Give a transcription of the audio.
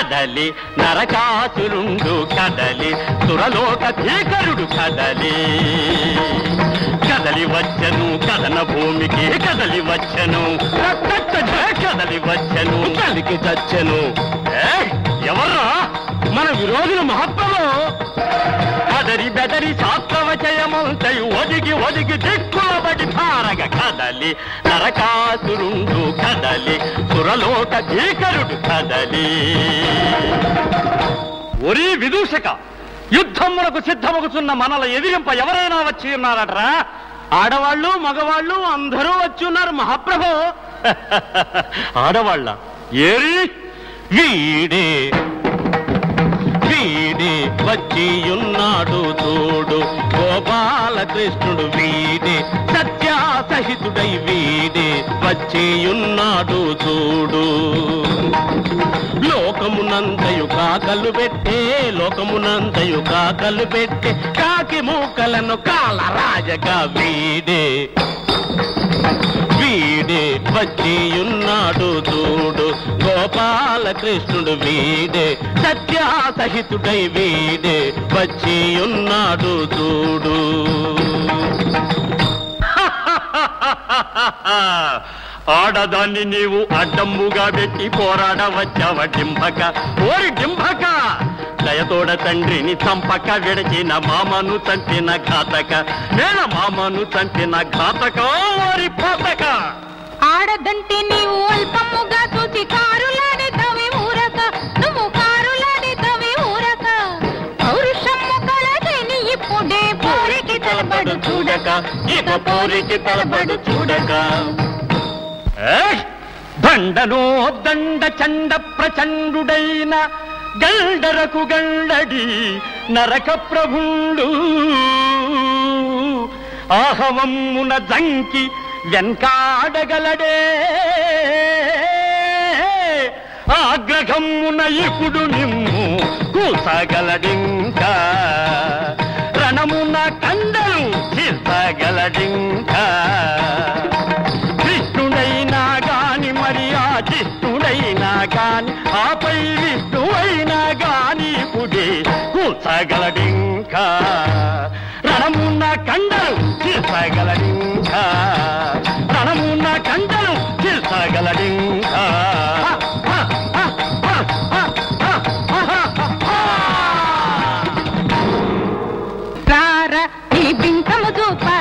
కదలి నరకాసురుండు కదలి సురలోక భీకరుడు కదలి కదలి వచ్చను కదన భూమికి కదలి వచ్చను రక్తట్ట కదలి వచ్చను కలికి చచ్చను ఏయ్, ఎవర్రా మన విరోధుల మహత్వము కదరి బెదరి శాస్త్రవచయమంతయు ఒదిగి ఒదిగి దిక్కులబడి భారగ కదలి నరకాసురుండు కదలి సురలోక భీకరుడు కదలి ఒరి విదూషక యుద్ధములకు సిద్ధమగుతున్న మనల ఎదిరింప ఎవరైనా వచ్చి ఉన్నారట్రా ఆడవాళ్ళు మగవాళ్ళు అందరూ వచ్చి ఉన్నారు మహాప్రభు ఆడవాళ్ళ ఏరి వీడే వీడే వచ్చి ఉన్నాడు చూడు గోపాలకృష్ణుడు వీడే సత్యాసహితుడై వీడే వచ్చి ఉన్నాడు చూడు లోకమునంతయు కాకలు పెట్టే లోకమునంతయు కాకలు పెట్టే కాకి మూకలను కాల రాజగా వీడే వీడే వచ్చి ఉన్నాడు చూడు గోపాలకృష్ణుడు వీడే సత్యాసహితుడై వీడే వచ్చి ఉన్నాడు చూడు ఆడదాన్ని నీవు అడ్డమ్ముగా పెట్టి పోరాడ వచ్చావ డింభక ఓరి డింభక దయతోడ తండ్రిని చంపక విడచిన మామను చంపిన ఘాతక మేన మామను చంపిన ఘాతక ఓరి పోతక ఆడదంటే నీవు అల్పముగా చూసి కారులాడేతవి ఊరక నువ్వు కారులాడేతవి ఊరక పౌరుషము కలదని ఇప్పుడే పోరికి తలబడు చూడక ఇక పోరికి తలబడు చూడక ఏయ్! దండనో దండ చండ ప్రచండుడైన గల్డరకు గల్లడి నరక ప్రభుండు ఆహవమ్మున జంకి వెంకాడగలడే ఆగ్రహమ్మున ఇప్పుడు నిమ్ము కూసగలడింకా రణమున కండలు చీల్చగలడింకా కృష్ణుడైనా గాని మరి ఆ జిష్ణుడైనా గాని ఆపై విష్ణువైనా గాని పుడి కూర్చగలడింకా రణమున్న కండలు చీల్చగలడింకా రణమున్న కండలు చీల్చగలడింకా రార ఈ బింకము చూప